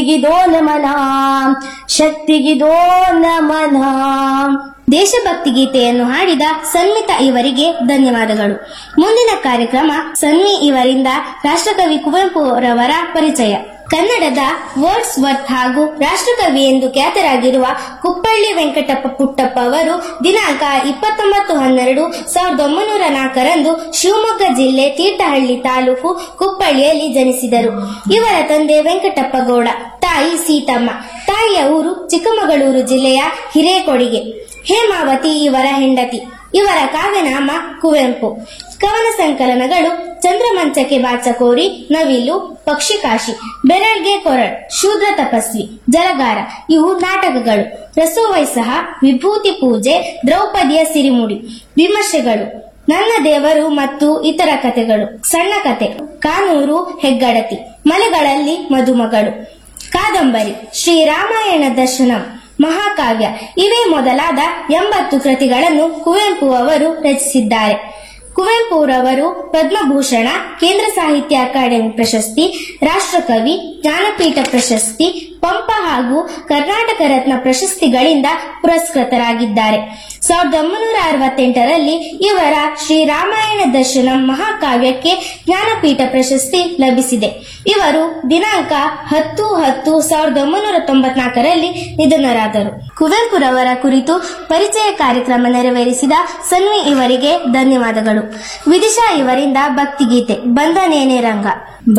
ಶಕ್ತಿಗಿದೋ ನಮನ ಶಕ್ತಿಗಿದೋ ನಮನ ದೇಶಭಕ್ತಿ ಗೀತೆಯನ್ನು ಹಾಡಿದ ಸನ್ಮಿತಾ ಇವರಿಗೆ ಧನ್ಯವಾದಗಳು ಮುಂದಿನ ಕಾರ್ಯಕ್ರಮ ಸನ್ವಿ ಇವರಿಂದ ರಾಷ್ಟ್ರಕವಿ ಕುವೆಂಪು ಅವರವರ ಪರಿಚಯ ಕನ್ನಡದ ವರ್ಡ್ಸ್ ವರ್ತ್ ಹಾಗೂ ರಾಷ್ಟ್ರಕವಿ ಎಂದು ಖ್ಯಾತರಾಗಿರುವ ಕುಪ್ಪಳ್ಳಿ ವೆಂಕಟಪ್ಪ ಪುಟ್ಟಪ್ಪ ಅವರು ದಿನಾಂಕ ಇಪ್ಪತ್ತೊಂಬತ್ತು ಹನ್ನೆರಡು ಸಾವಿರದ ಒಂಬೈನೂರ ನಾಲ್ಕರಂದು ಶಿವಮೊಗ್ಗ ಜಿಲ್ಲೆ ತೀರ್ಥಹಳ್ಳಿ ತಾಲೂಕು ಕುಪ್ಪಳ್ಳಿಯಲ್ಲಿ ಜನಿಸಿದರು ಇವರ ತಂದೆ ವೆಂಕಟಪ್ಪ ಗೌಡ ತಾಯಿ ಸೀತಮ್ಮ ತಾಯಿಯ ಊರು ಚಿಕ್ಕಮಗಳೂರು ಜಿಲ್ಲೆಯ ಹಿರೇಕೊಡಿಗೆ ಹೇಮಾವತಿ ಇವರ ಹೆಂಡತಿ ಇವರ ಕಾವ್ಯನಾಮ ಕುವೆಂಪು ಕವನ ಸಂಕಲನಗಳು ಚಂದ್ರಮಂಚಕ್ಕೆ ಬಾಚಕೋರಿ ನವಿಲು ಪಕ್ಷಿಕಾಶಿ ಬೆರಳ್ಗೆ ಕೊರಳ್ ಶೂದ್ರ ತಪಸ್ವಿ ಜಲಗಾರ ಇವು ನಾಟಕಗಳು ರಸೋವೈ ಸಹ ವಿಭೂತಿ ಪೂಜೆ ದ್ರೌಪದಿಯ ಸಿರಿಮುಡಿ ವಿಮರ್ಶೆಗಳು ನನ್ನ ದೇವರು ಮತ್ತು ಇತರ ಕಥೆಗಳು ಸಣ್ಣ ಕತೆ ಕಾನೂರು ಹೆಗ್ಗಡತಿ ಮಲೆಗಳಲ್ಲಿ ಮಧುಮಗಳು ಕಾದಂಬರಿ ಶ್ರೀರಾಮಾಯಣ ದರ್ಶನಂ ಮಹಾಕಾವ್ಯ ಇವೇ ಮೊದಲಾದ ಎಂಬತ್ತು ಕೃತಿಗಳನ್ನು ಕುವೆಂಪು ಅವರು ರಚಿಸಿದ್ದಾರೆ ಕುವೆಂಪುರವರು ಪದ್ಮಭೂಷಣ ಕೇಂದ್ರ ಸಾಹಿತ್ಯ ಅಕಾಡೆಮಿ ಪ್ರಶಸ್ತಿ ರಾಷ್ಟ್ರಕವಿ ಜ್ಞಾನಪೀಠ ಪ್ರಶಸ್ತಿ ಪಂಪ ಹಾಗೂ ಕರ್ನಾಟಕ ರತ್ನ ಪ್ರಶಸ್ತಿಗಳಿಂದ ಪುರಸ್ಕೃತರಾಗಿದ್ದಾರೆ ಸಾವಿರದ ಒಂಬೈನೂರ ಅರವತ್ತೆಂಟರಲ್ಲಿ ಇವರ ಶ್ರೀರಾಮಾಯಣ ದರ್ಶನಂ ಮಹಾಕಾವ್ಯಕ್ಕೆ ಜ್ಞಾನಪೀಠ ಪ್ರಶಸ್ತಿ ಲಭಿಸಿದೆ ಇವರು ದಿನಾಂಕ ಹತ್ತು ಹತ್ತು ಸಾವಿರದ ಒಂಬೈನೂರ ತೊಂಬತ್ನಾಲ್ಕರಲ್ಲಿ ನಿಧನರಾದರು ಕುವೆಂಪುರವರ ಕುರಿತು ಪರಿಚಯ ಕಾರ್ಯಕ್ರಮ ನೆರವೇರಿಸಿದ ಸನ್ವಿ ಇವರಿಗೆ ಧನ್ಯವಾದಗಳು ವಿದಿಶಾ ಇವರಿಂದ ಭಕ್ತಿಗೀತೆ ಬಂದನೇನೆ ರಂಗ